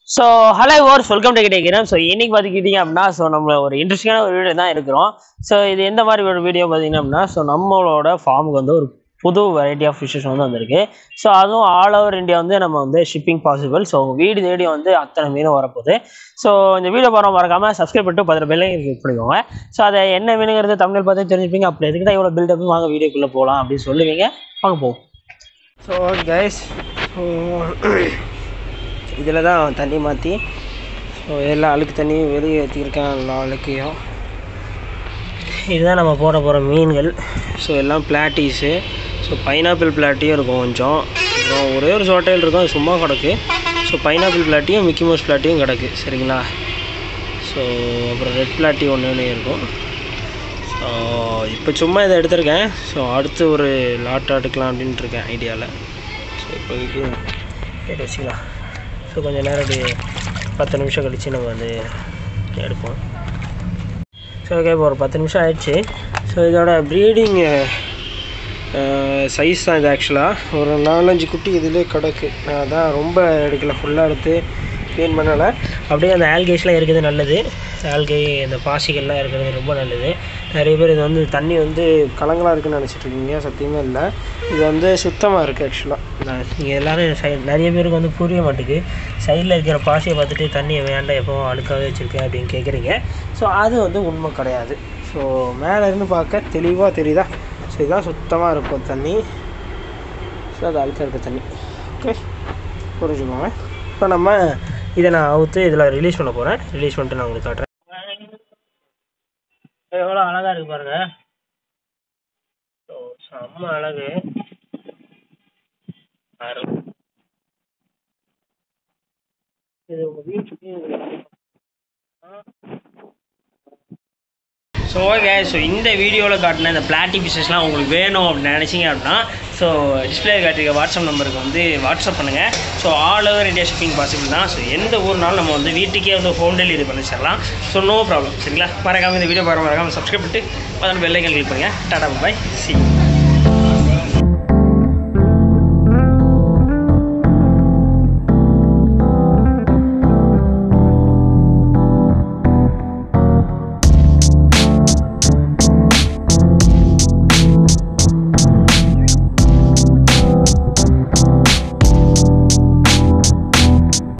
so hello ஓர்ஸ் welcome to கேட்கிறேன் so இன்னைக்கு பார்த்துக்கிட்டீங்க அப்படின்னா ஸோ நம்ம ஒரு இன்ட்ரெஸ்டிங்கான ஒரு வீடியோ தான் இருக்கிறோம் ஸோ இது எந்த மாதிரி ஒரு வீடியோ பார்த்தீங்க அப்படின்னா ஸோ நம்மளோட ஃபார்முக்கு வந்து ஒரு புது வெரைட்டி ஆஃப் ஃபிஷஸ் வந்து வந்திருக்கு ஸோ அதுவும் ஆல் ஓவர் இந்தியா வந்து நம்ம வந்து ஷிப்பிங் பாசிபிள் ஸோ வீடு தேடி வந்து அத்தனை மீனும் வரப்போகுது ஸோ இந்த வீடியோ போகிற மறக்காமல் சப்ஸ்கிரைப் பண்ணிட்டு பதில் பெல்லையும் கிளிக் பண்ணிக்கோங்க ஸோ அதை என்ன மீனுங்கிறது தமிழ் பார்த்து தெரிஞ்சுப்பீங்க அப்படி எதுக்கு தான் இவ்வளோ பில்டப் வாங்க வீடியோக்குள்ளே போகலாம் அப்படின்னு சொல்லுவீங்க வாங்க போவோம் ஸோ கைஸ் இதில் தான் தண்ணி மாற்றி ஸோ எல்லா அழுக்கு தண்ணியும் வெளியே ஏற்றிருக்கேன் எல்லா அழுக்கையும் இதுதான் நம்ம போட போகிற மீன்கள் ஸோ எல்லாம் பிளாட்டீஸு ஸோ பைனாப்பிள் பிளாட்டியும் இருக்கும் கொஞ்சம் அப்புறம் ஒரே ஒரு சோட்டையில் இருக்கும் அது சும்மா கிடக்கு ஸோ பைனாப்பிள் பிளாட்டியும் மிக்கி மவுஸ் பிளாட்டியும் கிடக்கு சரிங்களா ஸோ அப்புறம் ரெட் பிளாட்டி ஒன்று ஒன்று இருக்கும் ஸோ இப்போ சும்மா இதை எடுத்திருக்கேன் ஸோ அடுத்து ஒரு லாட் எடுக்கலாம் அப்படின்ட்டு இருக்கேன் ஐடியாவில் ஸோ இப்போதைக்கு கேட்டு வச்சுக்கலாம் ஸோ கொஞ்சம் நேரம் அப்படி பத்து நிமிஷம் கழித்து நம்ம வந்து எடுப்போம் ஸோ ஓகே இப்போ ஒரு பத்து நிமிஷம் ஆயிடுச்சு ஸோ இதோட ப்ரீடிங் சைஸ் தான் இது ஆக்சுவலாக ஒரு நாலஞ்சு குட்டி இதிலே கிடக்கு நான் அதான் ரொம்ப எடுக்கல ஃபுல்லாக எடுத்து க்ளீன் பண்ணலை அப்படியே அந்த ஆல்கேஸ்லாம் இருக்குது நல்லது ஆல்கை அந்த பாசிகள்லாம் இருக்கிறது ரொம்ப நல்லது நிறைய பேர் இது வந்து தண்ணி வந்து கலங்களாக இருக்குன்னு நினச்சிட்டு இருக்கீங்க சத்தியமே இல்லை இது வந்து சுத்தமாக இருக்குது ஆக்சுவலாக நீங்கள் எல்லோரும் சை நிறைய பேருக்கு வந்து புரிய மாட்டேங்குது சைடில் இருக்கிற பாசியை பார்த்துட்டு தண்ணியை வேண்டாம் எப்போவும் அழுக்காகவே வச்சுருக்கேன் அப்படின்னு கேட்குறீங்க ஸோ அது வந்து உண்மை கிடையாது ஸோ மேலே இருந்து பார்க்க தெளிவாக தெரியுதா ஸோ இதுதான் சுத்தமாக இருக்கும் தண்ணி ஸோ அது அழுக்காக இருக்க தண்ணி ஓகே புரிஞ்சுக்கோங்க இப்போ நம்ம இதை நான் அவுத்து இதில் ரிலீஸ் பண்ண போகிறேன் ரிலீஸ் பண்ணிட்டு நான் உங்களுக்கு காட்டுறேன் எவ்வளோ அழகாக இருக்கு பாருங்க ஸோ செம்ம அழகு அரு- இது உங்கள் வீட்டுக்கு ஸோ ஓகே ஸோ இந்த வீடியோவில் காட்டின இந்த பிளாட்டி பிசஸ்லாம் உங்களுக்கு வேணும் அப்படின்னு நினச்சிங்க அப்படின்னா ஸோ டிஸ்பிளே காட்டிருக்க வாட்ஸ்அப் நம்பருக்கு வந்து வாட்ஸ்அப் பண்ணுங்கள் so all over India shipping possible தான் ஸோ எந்த ஊர்னாலும் நம்ம வந்து வீட்டுக்கே வந்து ஹோம் டெலிவரி பண்ணி தரலாம் ஸோ நோ ப்ராப்ளம் சரிங்களா மறக்காமல் இந்த வீடியோ பாருங்க மறக்காமல் சப்ஸ்கிரைப் பண்ணிட்டு அதோட பெல்லைக்கன் கிளிக் பண்ணுங்கள் டாடா பாய் சி